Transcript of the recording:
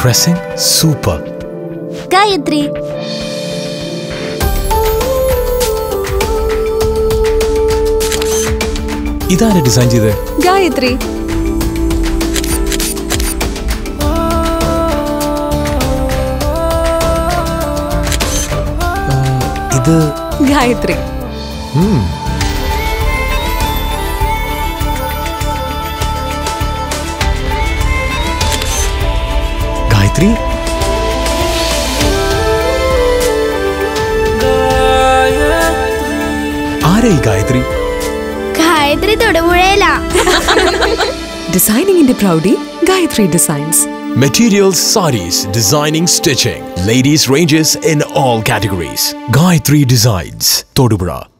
Pressing super Gayathri ഇതാരാ design ചെയ്തത് ഗായത്രി ഇത് ഗായത്രി ഗായത്രി ആരാ ഈ ഗായത്രി ഗായത്രി തൊടുപുഴയിലാ ഡിസൈനിങ്ങിന്റെ പ്രൗഢി Gayatri designs Materials, sarees, designing, stitching. Ladies ranges in all categories. Gayatri Designs, Todupura.